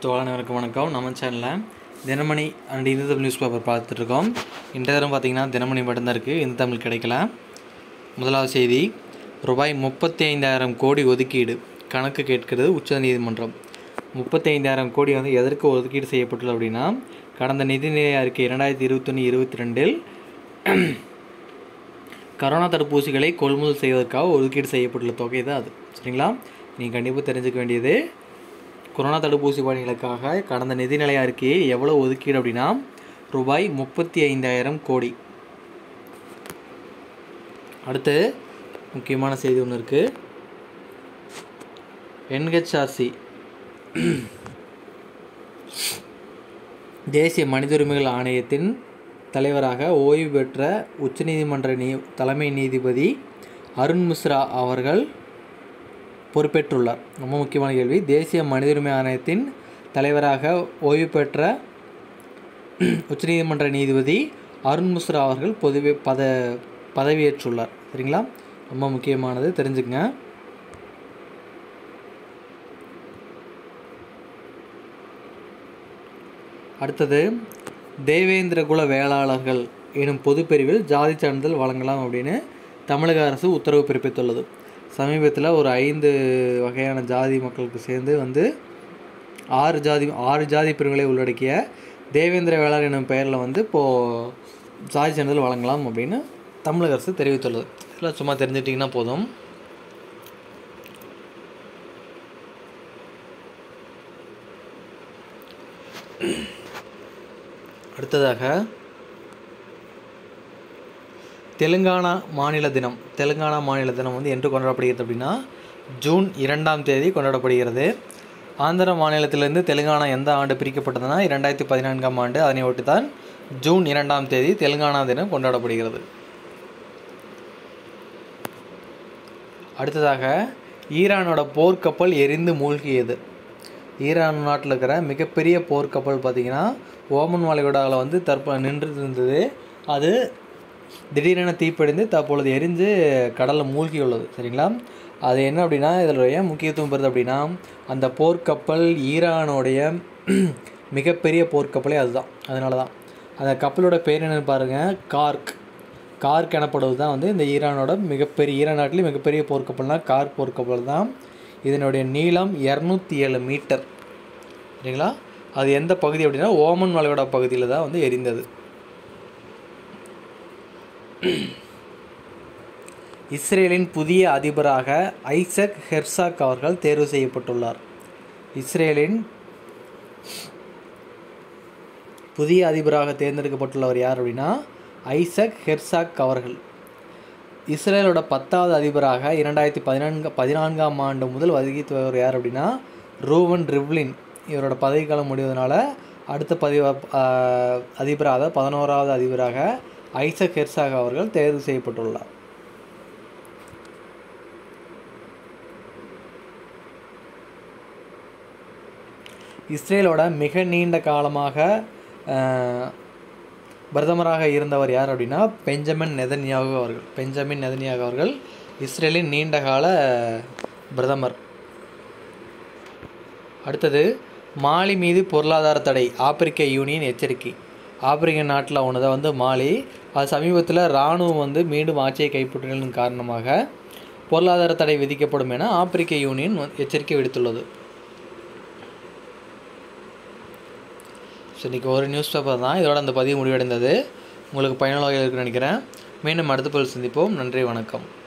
தோழனவருக்கு வணக்கம் நம்ம சேனலில் Dinamani and Hindu Tamil newspaper பார்த்துட்ருக்கோம் இந்த தரம் பார்த்தீங்கன்னா தினமணி மட்டும்தான் இருக்குது இந்து தமிழ் கிடைக்கல முதலாவது செய்தி ரூபாய் முப்பத்தி ஐந்தாயிரம் கோடி ஒதுக்கீடு கணக்கு கேட்கிறது உச்சநீதிமன்றம் முப்பத்தி ஐந்தாயிரம் கோடி வந்து எதற்கு ஒதுக்கீடு செய்யப்பட்டுள்ளது அப்படின்னா கடந்த நிதிநிலை அறிக்கை இரண்டாயிரத்தி இருபத்தொன்று இருபத்தி ரெண்டில் கரோனா தடுப்பூசிகளை கொள்முதல் செய்வதற்காக ஒதுக்கீடு செய்யப்பட்டுள்ள தொகை தான் அது சரிங்களா நீங்கள் கண்டிப்பாக தெரிஞ்சுக்க வேண்டியது கொரோனா தடுப்பூசி பணிகளுக்காக கடந்த நிதிநிலை அறிக்கையை எவ்வளோ ஒதுக்கீடு அப்படின்னா ரூபாய் முப்பத்தி ஐந்தாயிரம் கோடி அடுத்து முக்கியமான செய்தி ஒன்று இருக்குது என்ஹெச்ஆர்சி தேசிய மனித உரிமைகள் ஆணையத்தின் தலைவராக ஓய்வு பெற்ற உச்சநீதிமன்ற நீ தலைமை நீதிபதி அருண் மிஸ்ரா அவர்கள் பொறுப்பேற்றுள்ளார் ரொம்ப முக்கியமான கேள்வி தேசிய மனித உரிமை ஆணையத்தின் தலைவராக ஓய்வு பெற்ற உச்சநீதிமன்ற நீதிபதி அருண் மிஸ்ரா அவர்கள் பொதுவே பத பதவியேற்றுள்ளார் சரிங்களா ரொம்ப முக்கியமானது தெரிஞ்சுக்கங்க அடுத்தது தேவேந்திரகுல வேளாளர்கள் எனும் பொதுப்பிரிவில் ஜாதி சான்றிதழ் வழங்கலாம் அப்படின்னு தமிழக அரசு உத்தரவு பிறப்பித்துள்ளது சமீபத்தில் ஒரு ஐந்து வகையான ஜாதி மக்களுக்கு சேர்ந்து வந்து ஆறு ஜாதி ஆறு ஜாதி பிரிவுகளை உள்ளடக்கிய தேவேந்திர வேளாளர் எனும் பெயரில் வந்து இப்போது ஜாதி சான்றிதழ் வழங்கலாம் அப்படின்னு தமிழக அரசு தெரிவித்துள்ளது இதெல்லாம் சும்மா தெரிஞ்சுட்டிங்கன்னா போதும் அடுத்ததாக தெலுங்கானா மாநில தினம் தெலுங்கானா மாநில தினம் வந்து என்று கொண்டாடப்படுகிறது அப்படின்னா ஜூன் இரண்டாம் தேதி கொண்டாடப்படுகிறது ஆந்திர மாநிலத்திலிருந்து தெலுங்கானா எந்த ஆண்டு பிரிக்கப்பட்டதுன்னா இரண்டாயிரத்தி பதினான்காம் ஆண்டு அதனை ஒட்டி தான் ஜூன் இரண்டாம் தேதி தெலுங்கானா தினம் கொண்டாடப்படுகிறது அடுத்ததாக ஈரானோட போர்க்கப்பல் எரிந்து மூழ்கியது ஈரான் நாட்டில் இருக்கிற மிகப்பெரிய போர்க்கப்பல் பார்த்திங்கன்னா ஓமன் வளைகுடாவில் வந்து தற்ப நின்று இருந்தது அது திடீரென தீப்படைந்து தற்பொழுது எரிஞ்சு கடலில் மூழ்கியுள்ளது சரிங்களா அது என்ன அப்படின்னா இதனுடைய முக்கியத்துவம் பெறுது அப்படின்னா அந்த போர்க்கப்பல் ஈரானுடைய மிகப்பெரிய போர்க்கப்பலே அதுதான் அதனால தான் அந்த கப்பலோட பேர் என்னன்னு பாருங்கள் கார்க் கார்க் எனப்படுவது தான் வந்து இந்த ஈரானோட மிகப்பெரிய ஈரான் நாட்டிலே மிகப்பெரிய போர்க்கப்பல்னால் கார்க் போர்க்கப்பல் தான் இதனுடைய நீளம் இரநூத்தி ஏழு மீட்டர் சரிங்களா அது எந்த பகுதி அப்படின்னா ஓமன் வளைகுடா பகுதியில் தான் வந்து எரிந்தது இஸ்ரேலின் புதிய அதிபராக ஐசக் ஹெர்சாக் அவர்கள் தேர்வு செய்யப்பட்டுள்ளார் இஸ்ரேலின் புதிய அதிபராக தேர்ந்தெடுக்கப்பட்டுள்ளவர் யார் அப்படின்னா ஐசக் ஹெர்சாக் அவர்கள் இஸ்ரேலோட பத்தாவது அதிபராக இரண்டாயிரத்தி பதினான்கு பதினான்காம் ஆண்டு முதல் வகித்தவர் யார் அப்படின்னா ரூவன் ரிவ்லின் இவரோட பதவிக்காலம் முடிவதனால அடுத்த பதிவ அதிபராக பதினோராவது அதிபராக ஐசக் ஹெர்சாக் அவர்கள் தேர்வு செய்யப்பட்டுள்ளார் இஸ்ரேலோட மிக நீண்ட காலமாக பிரதமராக இருந்தவர் யார் அப்படின்னா பெஞ்சமின் நெதன்யாகு அவர்கள் பெஞ்சமின் நெதன்யாகு அவர்கள் இஸ்ரேலின் நீண்ட கால பிரதமர் அடுத்தது மாலி மீது பொருளாதார தடை ஆப்பிரிக்க யூனியன் எச்சரிக்கை ஆப்பிரிக்க நாட்டில் ஒன்று வந்து மாலி அது சமீபத்தில் இராணுவம் வந்து மீண்டும் ஆட்சியை கைப்பற்றினதன் காரணமாக பொருளாதார தடை விதிக்கப்படும் என ஆப்பிரிக்க யூனியன் எச்சரிக்கை விடுத்துள்ளது ஸோ இன்றைக்கி ஒரு நியூஸ் பேப்பர் தான் இதோட அந்த பதிவு முடிவடைந்தது உங்களுக்கு பயனுள்ள வகையில் இருக்குன்னு நினைக்கிறேன் மீண்டும் அடுத்த பதில் சந்திப்போம் நன்றி வணக்கம்